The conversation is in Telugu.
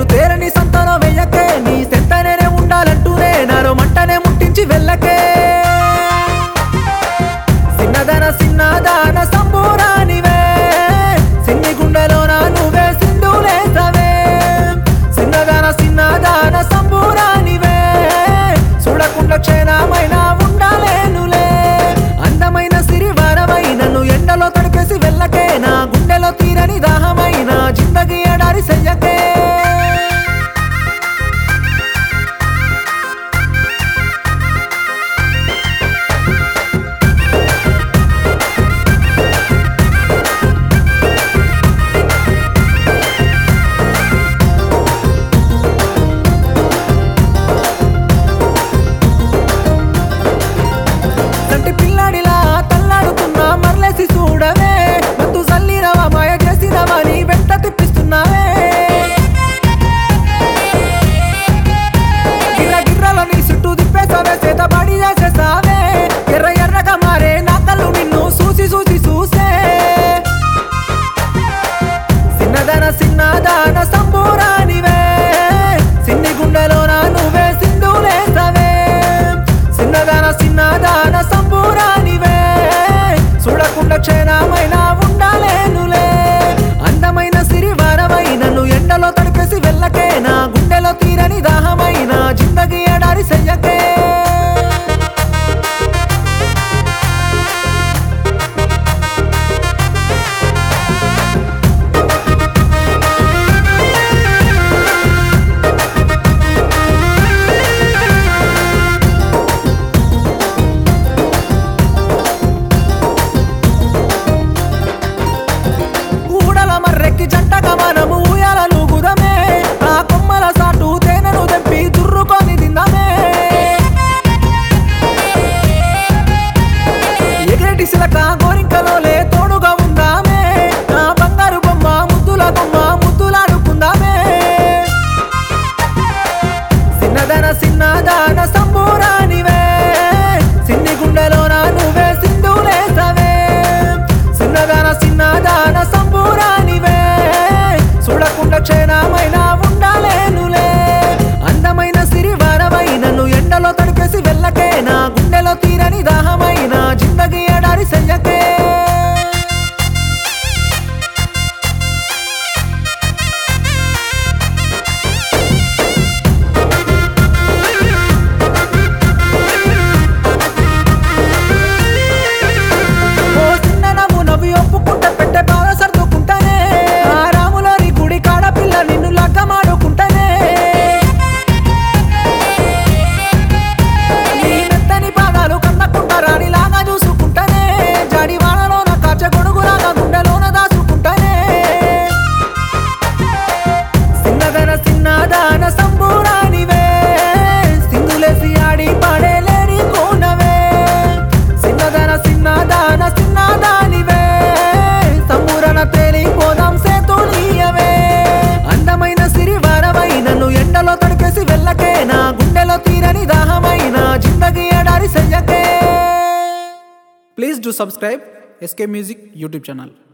ఎటు తేరని సంతానం వెయ్యకే నీ సెంతనే ఉండాలంటూనే నాలో మంటనే ముట్టించి వెళ్ళకే సిన్నదన సిన్నదాన సంబూరానివే సిన్ని గుండెలోన నువ్వే సింధులేసవే సిన్నదాన సిన్నదాన సంబూరానివే చూడకుండా క్షణమైన ఉండాలేనులే అందమైన సిరివరమై నన్ను ఎండలో తడిపేసి వెళ్ళకే నా గుండెలో తీరని దాహమైన జిందగీ ఎడారి చెయ్యకే సంటి పిల్లాడిలా తల్లాడుతున్నా మరలేసి చూడవే మత్తు సల్లినవా మాయ చేసినవా నీ వెంట తిప్పిస్తున్నావే గిర్ర గిర్రలో నీ చుట్టూ తిప్పేసావే చేత బడి చేసేసావే ఎర్ర ఎర్రగా మారే నా కళ్ళు నిన్ను చూసి చూసి చూసే సిన్నదన సిన్నదాన సంబూరానివే సిన్ని గుండెలోన నువ్వే సింధులేసవే సిన్నదాన సిన్నదాన సంబూరానివే చూడకుండా క్షణమైన ఉండాలేనులే అందమైన సిరివరమై నన్ను ఎండలో తడిపేసి వెళ్ళకే నా గుండెలో తీరని దాహమైన జిందగీ ఎడారి చెయ్యకే ఊడల మర్రెక్కి జంటగా మనము ఊయలలు గుదమే ఆ కొమ్మల సాటు తేనెను తెంపి దుర్రుకొని తిందమే ఎగిరెటి సిలక గోరింకలోలే తోడుగా ఉందామే నా బంగారు బొమ్మ ముద్దుల బొమ్మ ముద్దులాడుకుందామే సిన్నదన సిన్నదాన సంబూరానివే సిన్ని గుండెలోన నువ్వే సింధులేసవే సిన్నదాన సిన్నదాన సంబూరానివే చూడకుండా క్షణమైన ఉండాలేనులే అందమైన సిరివరమై నన్ను ఎండలో తడిపేసి వెళ్ళకే నా గుండెలో తీరని దాహమైన జిందగీ ఎడారి చెయ్యకే ఓ చిన్ననము నవ్వి ఒప్పుకుంటే పెట్టే బాధ సర్దుకుంటానే ఆ రాములోని గుడి కాడ పిల్ల నిన్ను లగ్గమాడుకుంటానే నీ మెత్తని పాదాలు కన్నకుంటా రాణిలాగా చూసుకుంటానే జాడి వానలోన కాచ గొడుగులాగా గుండెలోన దాచుకుంటానే సిన్నదన సిన్నదాన సంబూరానివే సింగులేసి ఆడి పాడేలేని కోనవే సిన్నదన సిన్నదాన సిన్నదానివే సంబూరణ తేలిపోదాం సేతులీయవే అందమైన సిరివరమై నన్ను ఎండలో తడిపేసి వెళ్ళకే నా గుండెలో తీరని దాహమైన జిందగీ ఎడారి చెయ్యకే please do subscribe SK music YouTube channel